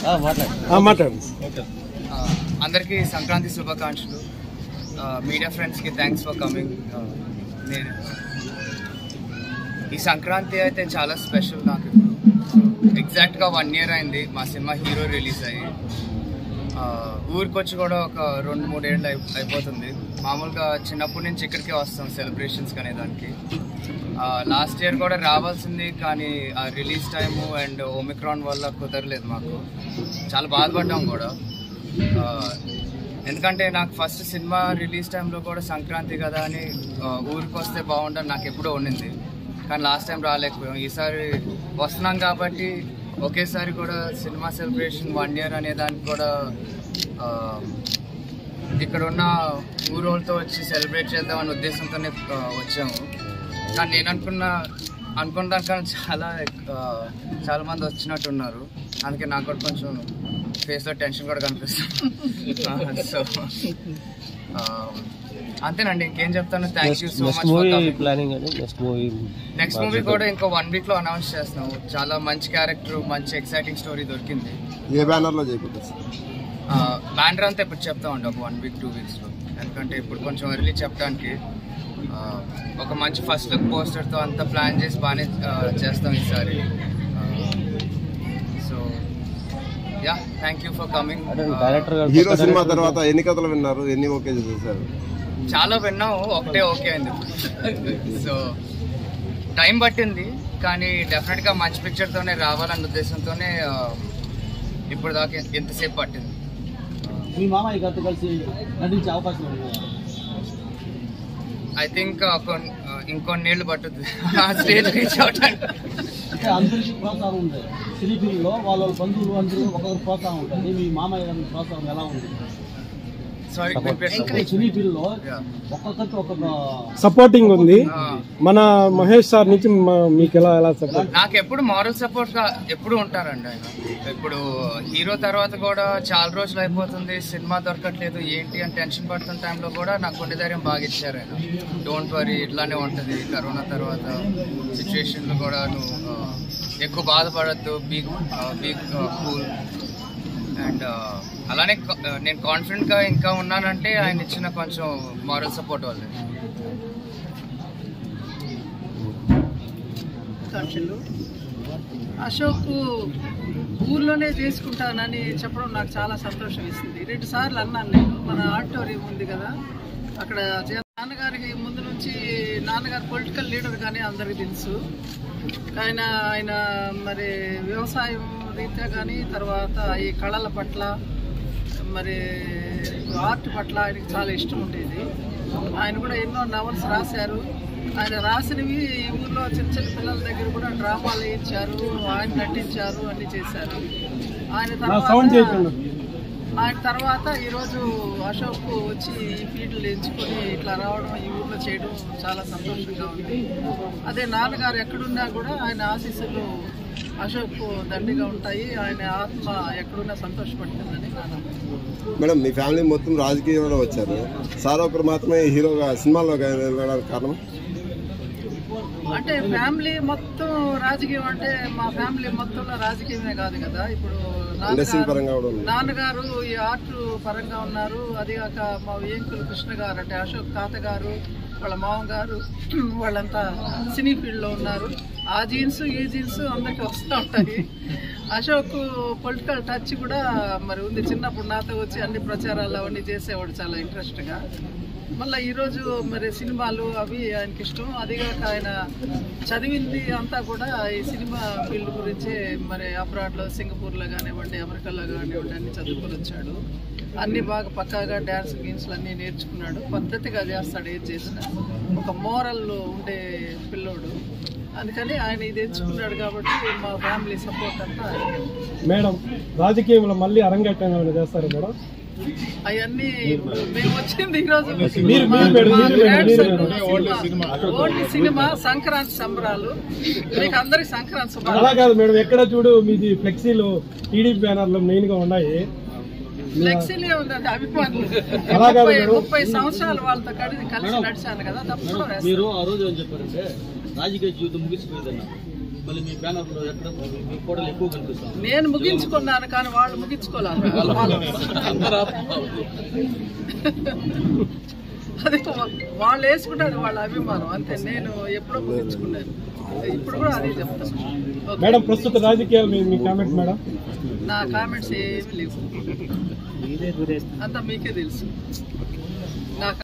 మాట్లాడు ఆ, అందరికీ సంక్రాంతి శుభాకాంక్షలు మీడియా ఫ్రెండ్స్కి థ్యాంక్స్ ఫర్ కమింగ్ నేను ఈ సంక్రాంతి అయితే చాలా స్పెషల్ నాకు ఇప్పుడు ఎగ్జాక్ట్గా వన్ ఇయర్ అయింది మా సినిమా హీరో రిలీజ్ అయ్యి ఆ, ఊరికొచ్చి కూడా ఒక రెండు మూడేళ్ళు అయి అయిపోతుంది మామూలుగా చిన్నప్పటి నుంచి ఇక్కడికే వస్తాం సెలబ్రేషన్స్కి అనే దానికి లాస్ట్ ఇయర్ కూడా రావాల్సింది కానీ ఆ రిలీజ్ టైము అండ్ ఓమిక్రాన్ వల్ల కుదరలేదు మాకు చాలా బాధపడ్డాం కూడా ఆ, ఎందుకంటే నాకు ఫస్ట్ సినిమా రిలీజ్ టైంలో కూడా సంక్రాంతి కదా అని ఆ, ఊరికి వస్తే బాగుండని నాకు ఎప్పుడో ఉండింది కానీ లాస్ట్ టైం రాలేకపోయాం ఈసారి వస్తున్నాం కాబట్టి ఒకేసారి కూడా సినిమా సెలబ్రేషన్ వన్ ఇయర్ అనే దానికి కూడా ఆ, ఇక్కడ ఉన్న ఊరోళ్ళతో వచ్చి సెలబ్రేట్ చేద్దామనే ఉద్దేశంతోనే ఆ, వచ్చాము కానీ నేను అనుకున్న అనుకున్న దానికన్నా చాలా ఆ, చాలా మంది వచ్చినట్టు ఉన్నారు అందుకే నాకు కూడా కొంచెం ఫేస్లో టెన్షన్ కూడా కనిపిస్తుంది సో అంతేనండి ఇంకేం చెప్తాను thank you so next much movie planning అని నెక్స్ట్ మూవీ నెక్స్ట్ మూవీ కూడా ఇంకో వన్ వీక్ లో అనౌన్స్ చేస్తున్నాము చాలా మంచి క్యారెక్టర్ మంచి ఎక్సైటింగ్ స్టోరీ దొరికింది ఏ బ్యానర్లో చేయకపోతే బ్యానర్ అంతా ఇప్పుడు చెప్తామండి ఒక వన్ వీక్ టూ వీక్స్ లో ఎందుకంటే ఇప్పుడు కొంచెం ఎర్లీ చెప్పడానికి ఆ, ఒక మంచి ఫస్ట్ లుక్ పోస్టర్ తో అంతా ప్లాన్ చేసి బాగానే ఆ, చేస్తాం ఈసారి so yeah thank you for coming director garu hero cinema తర్వాత ఎన్ని కథలు విన్నారు ఎన్ని ఓకే చేశారు చాలా విన్నాము ఒకటే ఓకే అయింది ఇప్పుడు సో టైం పట్టింది కానీ డెఫినెట్గా మంచి పిక్చర్తోనే రావాలన్న ఉద్దేశంతోనే ఆ, ఇప్పుడు దాకా ఎంతసేపు పట్టింది మీ మామయ్య గారితో కలిసి నటించే అవకాశం ఉంది ఐ థింక్ ఇంకొన్ని నీళ్లు పట్టుద్ది ఆ స్టేజ్ రీచ్ అవడానికి అంటే అందరికీ ప్రోత్సాహం ఉంది సినీ ఫీల్డ్లో వాళ్ళ వాళ్ళ బంధువులు అందరూ ఒకరికి ప్రోత్సాహం ఉంటుంది మీ మామయ్య గారి ప్రోత్సాహం ఎలా ఉంది సారీ సినీ ఫీల్డ్లో ఒక్కొక్కరికి ఒక్కొక్క సపోర్టింగ్ ఉంది మన మహేష్ సార్ నుంచి మ- మీకు ఎలా ఎలా సపోర్ట్ నాకు ఎప్పుడు మారల్ సపోర్ట్ గా ఎప్పుడు ఉంటారండి ఆయన ఇప్పుడు హీరో తర్వాత కూడా చాలా రోజులు అయిపోతుంది సినిమా దొరకట్లేదు ఏంటి అని టెన్షన్ పడుతున్న టైంలో కూడా నాకు కొన్ని ధైర్యం బాగా ఇచ్చారు ఆయన డోంట్ వరీ ఇట్లానే ఉంటుంది కరోనా తర్వాత సిచ్యువేషన్లో కూడా నువ్వు ఆ, ఎక్కువ బాధపడద్దు బీ బీ కూల్ అండ్ అలానే క- నేను కాన్ఫిడెంట్గా ఇంకా ఉన్నానంటే ఆయన ఇచ్చిన కొంచెం మారల్ సపోర్ట్ వల్లే ఆకాంక్షలు అశోక్ ఊర్లోనే చేసుకుంటానని చెప్పడం నాకు చాలా సంతోషం ఇస్తుంది రెండు సార్లు అన్నాను నేను మన ఆడిటోరియం ఉంది కదా అక్కడ జే- నాన్నగారికి ముందు నుంచి నాన్నగారు పొలిటికల్ లీడర్ కానీ అందరికీ తెలుసు ఆయన ఆయన మరి వ్యవసాయం రీత్యా కానీ తర్వాత ఈ కళల పట్ల మరి ఆర్ట్ పట్ల ఆయనకి చాలా ఇష్టం ఉండేది ఆయన కూడా ఎన్నో నవల్స్ రాశారు ఆయన రాసినవి ఈ ఊర్లో చిన్న చిన్న పిల్లల దగ్గర కూడా డ్రామాలు వేయించారు ఆయన నటించారు అన్ని చేశారు ఆయన తర్వాత ఆయన తర్వాత ఈరోజు అశోక్ వచ్చి ఈ ఫీల్డ్లు ఎంచుకొని ఇట్లా రావడం ఈ ఊర్లో చేయడం చాలా సంతోషంగా ఉంది అదే నాన్నగారు ఎక్కడున్నా కూడా ఆయన ఆశీస్సులు అశోక్ దండిగా ఉంటాయి ఆయన ఆత్మ ఎక్కడున్నా సంతోషపడుతుందని నా నమ్మకం మేడం మీ ఫ్యామిలీ మొత్తం రాజకీయంలో వచ్చారు సార్ ఒకరు మాత్రమే హీరోగా సినిమాలో వెళ్ళడానికి కారణం అంటే ఫ్యామిలీ మొత్తం రాజకీయం అంటే మా ఫ్యామిలీ మొత్తంలో రాజకీయమే కాదు కదా ఇప్పుడు ఇండస్ట్రీ నాన్నగారు పరంగా కూడా ఉంది నాన్నగారు ఈ ఆర్ట్ పరంగా ఉన్నారు అదిగాక మా వేంకుల కృష్ణ గారు అంటే అశోక్ తాత గారు వాళ్ళ మామగారు వాళ్ళంతా సినీ ఫీల్డ్లో ఉన్నారు ఆ జీన్స్ ఈ జీన్స్ అందరికి వస్తూ ఉంటాయి అశోక్ పొలిటికల్ టచ్ కూడా మరి ఉంది చిన్నప్పుడు నాతో వచ్చి అన్ని ప్రచారాలు అవన్నీ చేసేవాడు చాలా ఇంట్రెస్ట్గా మళ్ళీ ఈరోజు మరి సినిమాలు అవి ఆయనకి ఇష్టం అదిగాక ఆయన చదివింది అంతా కూడా ఈ సినిమా ఫీల్డ్ గురించి మరి అబ్రాడ్లో సింగపూర్లో కానివ్వండి అమెరికాలో కానివ్వండి అన్ని చదువుకొని వచ్చాడు అన్ని బాగా పక్కాగా డ్యాన్స్ గీన్స్లు అన్నీ నేర్చుకున్నాడు పద్ధతిగా చేస్తాడు ఏది చేసినా ఒక మోరల్ ఉండే పిల్లోడు అందుకని ఆయన ఇది ఎంచుకున్నాడు కాబట్టి మా ఫ్యామిలీ సపోర్ట్ అంతా ఆయనకే. మేడం రాజకీయంలో మళ్ళీ అరంగేట్రం ఏమైనా చేస్తారు మేడం అవన్నీ మేము వచ్చింది ఈరోజు మీరు- మీరు మేడం, మా మీరు మేడం, grand మీరు son madam. Cinema. Only cinema Sankranti సంబరాలు మీకు అందరికి సంక్రాంతి అలా శుభాకాంక్షలు కాదు మేడం ఎక్కడ చూడు మీది ఫ్లెక్సీలు టీడీపీ బ్యానర్లు మెయిన్ గా ఉన్నాయి ఫ్లెక్సీలే ఉందండి అభిమానులు అలా కాదు ముప్పై మేడం. ముప్పై సంవత్సరాలు వాళ్ళతో కలిసి కలిసి నడిచాను కదా తప్పకుండా వేస్తాను. మీరు ఆ రోజు ఏం చెప్పారంటే రాజకీయ జీవితం ముగిసిపోయిందన్న మళ్ళీ మీ బ్యానర్లో ఎక్కడ మీ ఫోటోలు ఎక్కువ కనిపిస్తాం నేను ముగించుకున్నాను కానీ వాళ్ళు ముగించుకోలేదు వాళ్ళు- అది వా- వాళ్ళు వేసుకుంటే అది వాళ్ళ అభిమానం అంతే నేను ఎప్పుడో ముగించుకున్నాను ఇప్పుడు కూడా అదే చెప్తాను ఓకే. మేడం ప్రస్తుత రాజకీయాలు మీ మీ కామెంట్ మేడం నా కామెంట్స్ ఏమి లేవు అంతా మీకే తెలుసు నా